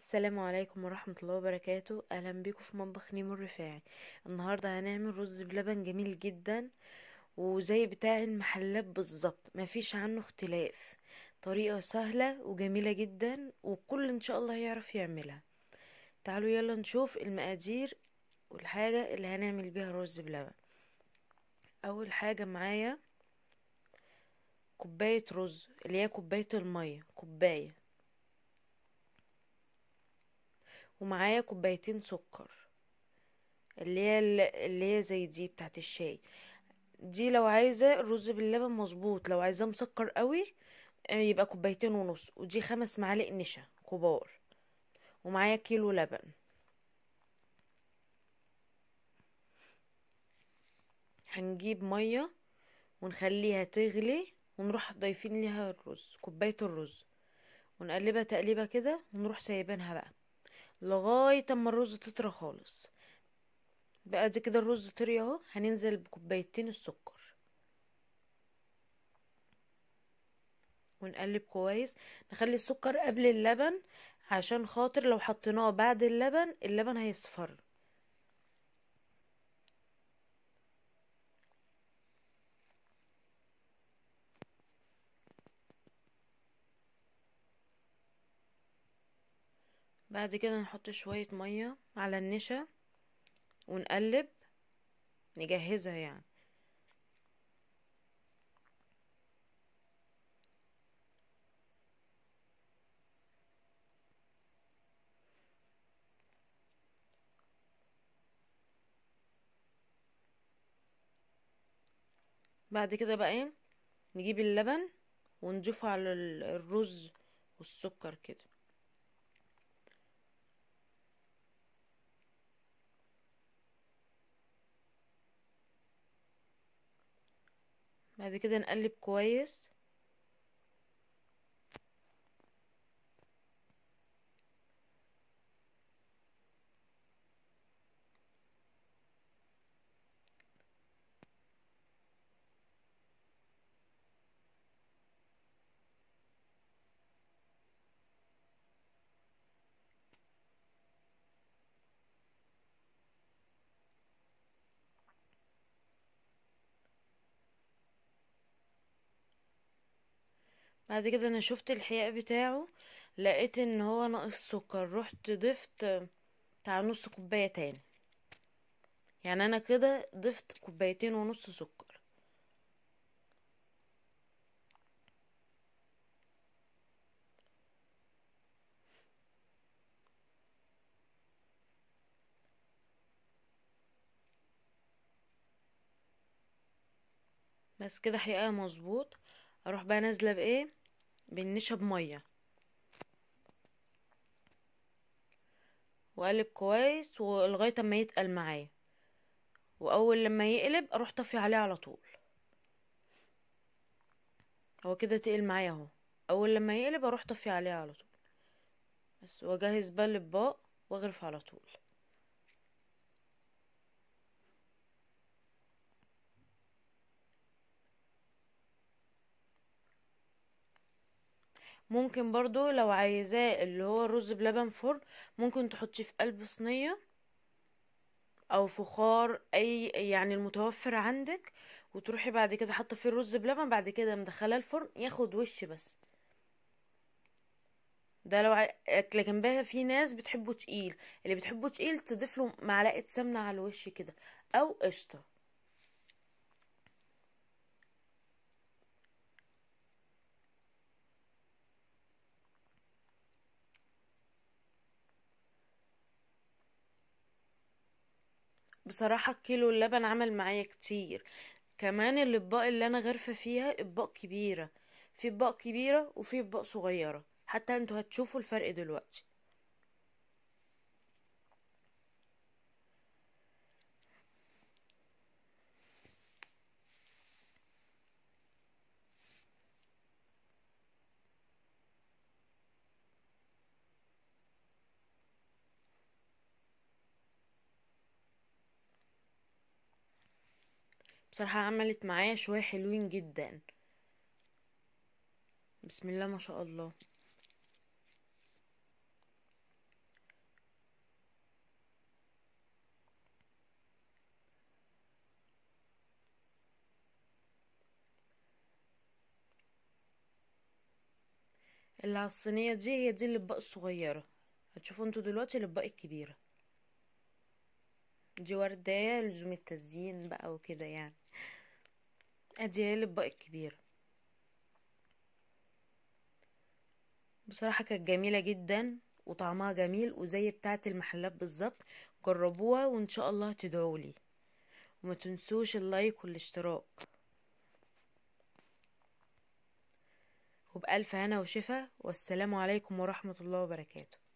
السلام عليكم ورحمة الله وبركاته أهلا بيكم في مطبخ نيمو الرفاعي النهاردة هنعمل رز بلبن جميل جدا وزي بتاع المحلات بالظبط مفيش عنه اختلاف طريقة سهلة وجميلة جدا والكل ان شاء الله يعرف يعملها تعالوا يلا نشوف المقادير والحاجة اللي هنعمل بيها رز بلبن اول حاجة معايا كوباية رز اللي هي كوباية المية كوباية ومعايا كوبايتين سكر اللي هي اللي هي زي دي بتاعت الشاي دي لو عايزة الرز باللبن مظبوط لو عايزاه مسكر قوي يبقى كوبايتين ونص ودي خمس معالق نشا كبار ومعايا كيلو لبن هنجيب مية ونخليها تغلي ونروح ضايفين ليها الرز كوباية الرز ونقلبها تقليبة كده ونروح سايبينها بقى لغاية اما الرز تطرى خالص بقى دي كده الرز طري اهو هننزل بكوبايتين السكر ونقلب كويس نخلي السكر قبل اللبن عشان خاطر لو حطيناه بعد اللبن اللبن هيصفر بعد كده نحط شوية مية على النشا ونقلب نجهزها يعني بعد كده بقى ايه نجيب اللبن ونضيفه على الرز والسكر كده بعد كده نقلب كويس بعد كده انا شفت الحياء بتاعه لقيت ان هو ناقص سكر رحت ضفت بتاع نص كوبايه تاني يعني انا كده ضفت كوبايتين ونص سكر بس كده حقيقة مظبوط اروح بقى نازله بايه بالنشا بميه واقلب كويس ولغايه اما يتقل معايا واول لما يقلب اروح طفي عليه على طول هو كده تقل معايا اهو اول لما يقلب اروح طفي عليه على طول بس واجهز بقى الاطباق واغرف على طول ممكن برضو لو عايزاه اللي هو الرز بلبن فرن ممكن تحطيه في قلب صينية او فخار اي يعني المتوفر عندك وتروحي بعد كده حاطه فيه الرز بلبن بعد كده مدخلاه الفرن ياخد وش بس ده لو ع... لكن بقى في ناس بتحبه تقيل اللي بتحبه تقيل تضيف له معلقه سمنه على الوش كده او قشطه بصراحة كيلو اللبن عمل معايا كتير كمان الاطباق اللي انا غرفة فيها اطباق كبيرة في اطباق كبيرة وفي اطباق صغيرة حتى انتوا هتشوفوا الفرق دلوقتي بصراحة عملت معايا شوية حلوين جدا بسم الله ما شاء الله اللي على الصينيه دي هي دي الاطباق الصغيره هتشوفوا انتوا دلوقتي الاطباق الكبيره دي ورديه لزوم التزيين بقى وكده يعني ادي هي الاطباق الكبيره بصراحه كانت جميله جدا وطعمها جميل وزي بتاعه المحلات بالظبط جربوها وان شاء الله تدعولي وما تنسوش اللايك والاشتراك وبألف هنا وشفا والسلام عليكم ورحمة الله وبركاته